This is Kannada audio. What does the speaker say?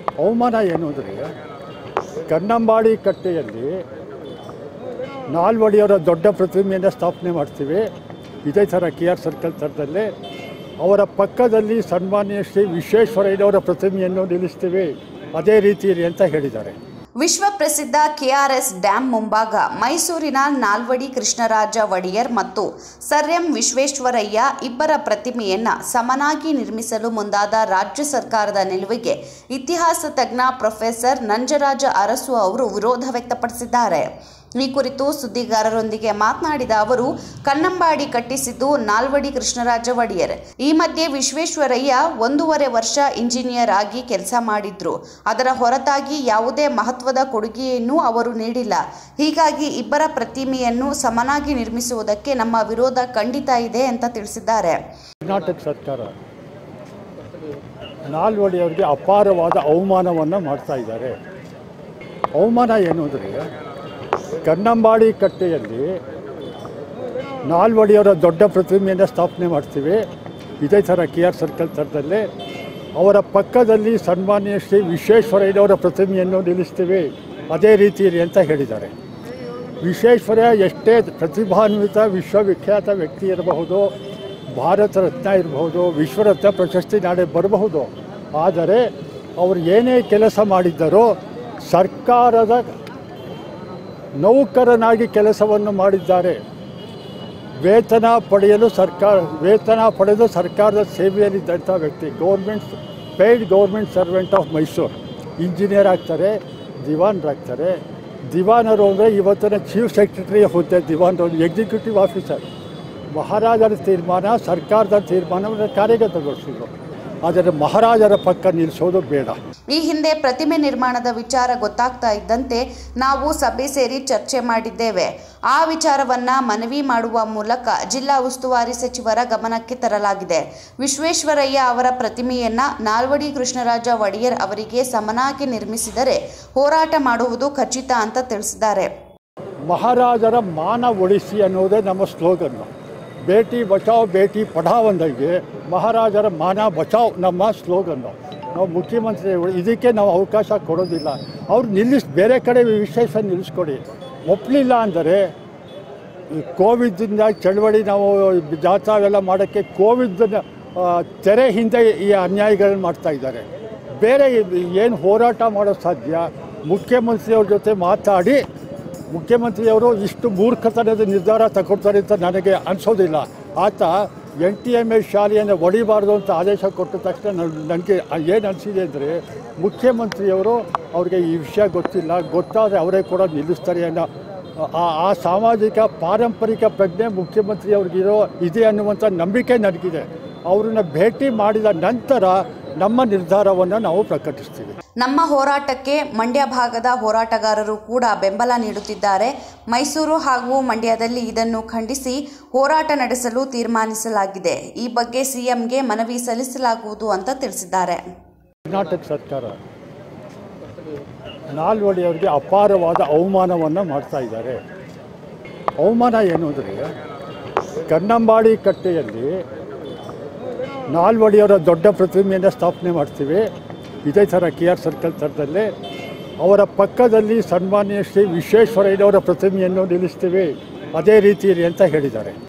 ಅವಮಾನ ಏನು ಅಂದರೆ ಕನ್ನಂಬಾಡಿ ಕಟ್ಟೆಯಲ್ಲಿ ನಾಲ್ವಡಿಯವರ ದೊಡ್ಡ ಪ್ರತಿಮೆಯನ್ನು ಸ್ಥಾಪನೆ ಮಾಡ್ತೀವಿ ಇದೇ ಥರ ಕೆ ಆರ್ ಸರ್ಕಲ್ ಥರದಲ್ಲೇ ಅವರ ಪಕ್ಕದಲ್ಲಿ ಸನ್ಮಾನ್ಯ ಶ್ರೀ ವಿಶ್ವೇಶ್ವರಯ್ಯನವರ ಪ್ರತಿಮೆಯನ್ನು ನಿಲ್ಲಿಸ್ತೀವಿ ಅದೇ ರೀತಿಯಲ್ಲಿ ಅಂತ ಹೇಳಿದ್ದಾರೆ ವಿಶ್ವ ಪ್ರಸಿದ್ಧ ಕೆಆರ್ಎಸ್ ಡ್ಯಾಂ ಮುಂಭಾಗ ಮೈಸೂರಿನ ನಾಲ್ವಡಿ ಕೃಷ್ಣರಾಜ ಒಡೆಯರ್ ಮತ್ತು ಸರ್ ಎಂ ವಿಶ್ವೇಶ್ವರಯ್ಯ ಇಬ್ಬರ ಪ್ರತಿಮೆಯನ್ನ ಸಮನಾಗಿ ನಿರ್ಮಿಸಲು ಮುಂದಾದ ರಾಜ್ಯ ಸರ್ಕಾರದ ನಿಲುವಿಗೆ ಇತಿಹಾಸ ತಜ್ಞ ಪ್ರೊಫೆಸರ್ ನಂಜರಾಜ ಅರಸು ಅವರು ವಿರೋಧ ವ್ಯಕ್ತಪಡಿಸಿದ್ದಾರೆ ಈ ಕುರಿತು ಸುದ್ದಿಗಾರರೊಂದಿಗೆ ಮಾತನಾಡಿದ ಅವರು ಕನ್ನಂಬಾಡಿ ಕಟ್ಟಿಸಿದ್ದು ನಾಲ್ವಡಿ ಕೃಷ್ಣರಾಜ ಒಡೆಯರ್ ಈ ಮಧ್ಯೆ ವಿಶ್ವೇಶ್ವರಯ್ಯ ಒಂದೂವರೆ ವರ್ಷ ಇಂಜಿನಿಯರ್ ಆಗಿ ಕೆಲಸ ಮಾಡಿದ್ರು ಅದರ ಹೊರತಾಗಿ ಯಾವುದೇ ಮಹತ್ವದ ಕೊಡುಗೆಯನ್ನು ಅವರು ನೀಡಿಲ್ಲ ಹೀಗಾಗಿ ಇಬ್ಬರ ಪ್ರತಿಮೆಯನ್ನು ಸಮನಾಗಿ ನಿರ್ಮಿಸುವುದಕ್ಕೆ ನಮ್ಮ ವಿರೋಧ ಖಂಡಿತ ಇದೆ ಅಂತ ತಿಳಿಸಿದ್ದಾರೆ ಕರ್ನಾಟಕ ಸರ್ಕಾರ ನಾಲ್ವಡಿಯವರಿಗೆ ಅಪಾರವಾದ ಅವಮಾನವನ್ನು ಮಾಡ್ತಾ ಇದ್ದಾರೆ ಅವಮಾನ ಏನು ಅಂದರೆ ಕನ್ನಂಬಾಡಿ ಕಟ್ಟೆಯಲ್ಲಿ ನಾಲ್ವಡಿಯವರ ದೊಡ್ಡ ಪ್ರತಿಮೆಯನ್ನು ಸ್ಥಾಪನೆ ಮಾಡ್ತೀವಿ ಇದೇ ಥರ ಕೆ ಆರ್ ಸರ್ಕಲ್ ಥರದಲ್ಲೇ ಅವರ ಪಕ್ಕದಲ್ಲಿ ಸನ್ಮಾನ್ಯ ಶ್ರೀ ವಿಶ್ವೇಶ್ವರಯ್ಯನವರ ಪ್ರತಿಮೆಯನ್ನು ನಿಲ್ಲಿಸ್ತೀವಿ ಅದೇ ರೀತಿಯಲ್ಲಿ ಅಂತ ಹೇಳಿದ್ದಾರೆ ವಿಶ್ವೇಶ್ವರಯ್ಯ ಎಷ್ಟೇ ಪ್ರತಿಭಾನ್ವಿತ ವಿಶ್ವವಿಖ್ಯಾತ ವ್ಯಕ್ತಿ ಇರಬಹುದು ಭಾರತ ರತ್ನ ಇರಬಹುದು ವಿಶ್ವರತ್ನ ಪ್ರಶಸ್ತಿ ನಾಳೆ ಬರಬಹುದು ಆದರೆ ಅವರು ಏನೇ ಕೆಲಸ ಮಾಡಿದ್ದರೋ ಸರ್ಕಾರದ ನೌಕರನಾಗಿ ಕೆಲಸವನ್ನು ಮಾಡಿದ್ದಾರೆ ವೇತನ ಪಡೆಯಲು ಸರ್ಕಾರ ವೇತನ ಪಡೆದು ಸರ್ಕಾರದ ಸೇವೆಯಲ್ಲಿದ್ದಂಥ ವ್ಯಕ್ತಿ government paid government servant of Mysuru engineer ಆಗ್ತಾರೆ ದಿವಾನ್ರಾಗ್ತಾರೆ ದಿವಾನರು ಅಂದರೆ ಇವತ್ತಿನ ಚೀಫ್ ಸೆಕ್ರೆಟರಿ ಹುದ್ದೆ ದಿವಾನರು ಎಕ್ಸಿಕ್ಯೂಟಿವ್ ಆಫೀಸರ್ ಮಹಾರಾಜರ ತೀರ್ಮಾನ ಸರ್ಕಾರದ ತೀರ್ಮಾನವನ್ನು ಕಾರ್ಯಗತಗೊಳಿಸಿದ್ರು ಆದರೆ ಮಹಾರಾಜರ ಪಕ್ಕ ನಿಲ್ಲಿಸೋದು ಬೇಡ ಈ ಹಿಂದೆ ಪ್ರತಿಮೆ ನಿರ್ಮಾಣದ ವಿಚಾರ ಗೊತ್ತಾಗ್ತಾ ಇದ್ದಂತೆ ನಾವು ಸಭೆ ಸೇರಿ ಚರ್ಚೆ ಮಾಡಿದ್ದೇವೆ ಆ ವಿಚಾರವನ್ನ ಮನವಿ ಮಾಡುವ ಮೂಲಕ ಜಿಲ್ಲಾ ಉಸ್ತುವಾರಿ ಸಚಿವರ ಗಮನಕ್ಕೆ ತರಲಾಗಿದೆ ವಿಶ್ವೇಶ್ವರಯ್ಯ ಅವರ ಪ್ರತಿಮೆಯನ್ನ ನಾಲ್ವಡಿ ಕೃಷ್ಣರಾಜ ಒಡೆಯರ್ ಅವರಿಗೆ ಸಮನಾಗಿ ನಿರ್ಮಿಸಿದರೆ ಹೋರಾಟ ಮಾಡುವುದು ಖಚಿತ ಅಂತ ತಿಳಿಸಿದ್ದಾರೆ ಮಹಾರಾಜರ ಮಾನ ಉಳಿಸಿ ಅನ್ನೋದೇ ನಮ್ಮ ಸ್ಲೋಗನ್ನು ಬೇಟಿ ಬಚಾವ್ ಬೇಟಿ ಪಢಾವ್ ಅಂದಂಗೆ ಮಹಾರಾಜರ ಮಾನ ಬಚಾವ್ ನಮ್ಮ ಸ್ಲೋಗನ್ನು ನಾವು ಮುಖ್ಯಮಂತ್ರಿಗಳು ಇದಕ್ಕೆ ನಾವು ಅವಕಾಶ ಕೊಡೋದಿಲ್ಲ ಅವ್ರು ನಿಲ್ಲಿಸ್ ಬೇರೆ ಕಡೆ ವಿಶೇಷ ನಿಲ್ಲಿಸ್ಕೊಡಿ ಒಪ್ಪಲಿಲ್ಲ ಅಂದರೆ ಈ ಕೋವಿಡ್ದಿಂದ ಚಳವಳಿ ನಾವು ಜಾಥಾ ಅವೆಲ್ಲ ಮಾಡೋಕ್ಕೆ ಕೋವಿಡ್ ತೆರೆ ಹಿಂದೆ ಈ ಅನ್ಯಾಯಗಳನ್ನು ಮಾಡ್ತಾ ಇದ್ದಾರೆ ಬೇರೆ ಏನು ಹೋರಾಟ ಮಾಡೋದು ಸಾಧ್ಯ ಮುಖ್ಯಮಂತ್ರಿಯವ್ರ ಜೊತೆ ಮಾತಾಡಿ ಮುಖ್ಯಮಂತ್ರಿಯವರು ಇಷ್ಟು ಮೂರ್ಖತನದ ನಿರ್ಧಾರ ತಗೊಳ್ತಾರೆ ಅಂತ ನನಗೆ ಅನಿಸೋದಿಲ್ಲ ಆತ ಎನ್ ಟಿ ಎಮ್ ಎಸ್ ಶಾಲೆಯನ್ನು ಹೊಡಿಬಾರ್ದು ಅಂತ ಆದೇಶ ಕೊಟ್ಟ ತಕ್ಷಣ ನನಗೆ ಏನು ಅನಿಸಿದೆ ಅಂದರೆ ಮುಖ್ಯಮಂತ್ರಿಯವರು ಅವ್ರಿಗೆ ಈ ವಿಷಯ ಗೊತ್ತಿಲ್ಲ ಗೊತ್ತಾದರೆ ಅವರೇ ಕೂಡ ನಿಲ್ಲಿಸ್ತಾರೆ ಅನ್ನೋ ಆ ಆ ಸಾಮಾಜಿಕ ಪಾರಂಪರಿಕ ಪ್ರಜ್ಞೆ ಮುಖ್ಯಮಂತ್ರಿಯವ್ರಿಗಿರೋ ಇದೆ ಅನ್ನುವಂಥ ನಂಬಿಕೆ ನನಗಿದೆ ಅವ್ರನ್ನ ಭೇಟಿ ಮಾಡಿದ ನಂತರ ನಮ್ಮ ನಿರ್ಧಾರವನ್ನು ನಾವು ಪ್ರಕಟಿಸ್ತೀವಿ ನಮ್ಮ ಹೋರಾಟಕ್ಕೆ ಮಂಡ್ಯ ಭಾಗದ ಹೋರಾಟಗಾರರು ಕೂಡ ಬೆಂಬಲ ನೀಡುತ್ತಿದ್ದಾರೆ ಮೈಸೂರು ಹಾಗೂ ಮಂಡ್ಯದಲ್ಲಿ ಇದನ್ನು ಖಂಡಿಸಿ ಹೋರಾಟ ನಡೆಸಲು ತೀರ್ಮಾನಿಸಲಾಗಿದೆ ಈ ಬಗ್ಗೆ ಸಿಎಂಗೆ ಮನವಿ ಸಲ್ಲಿಸಲಾಗುವುದು ಅಂತ ತಿಳಿಸಿದ್ದಾರೆ ಕರ್ನಾಟಕ ಸರ್ಕಾರ ನಾಲ್ವಡಿಯವರಿಗೆ ಅಪಾರವಾದ ಅವಮಾನವನ್ನು ಮಾಡ್ತಾ ಇದ್ದಾರೆ ಅವಮಾನ ಏನು ಅಂದರೆ ಕನ್ನಂಬಾಡಿ ಕಟ್ಟೆಯಲ್ಲಿ ನಾಲ್ವಡಿಯವರ ದೊಡ್ಡ ಪ್ರತಿಮೆಯನ್ನು ಸ್ಥಾಪನೆ ಮಾಡ್ತೀವಿ ಇದೇ ಥರ ಕೆ ಆರ್ ಸರ್ಕಲ್ ಥರದಲ್ಲೇ ಅವರ ಪಕ್ಕದಲ್ಲಿ ಸನ್ಮಾನ್ಯ ಶ್ರೀ ವಿಶ್ವೇಶ್ವರಯ್ಯನವರ ಪ್ರತಿಮೆಯನ್ನು ನಿಲ್ಲಿಸ್ತೀವಿ ಅದೇ ರೀತಿಯಲ್ಲಿ ಅಂತ ಹೇಳಿದ್ದಾರೆ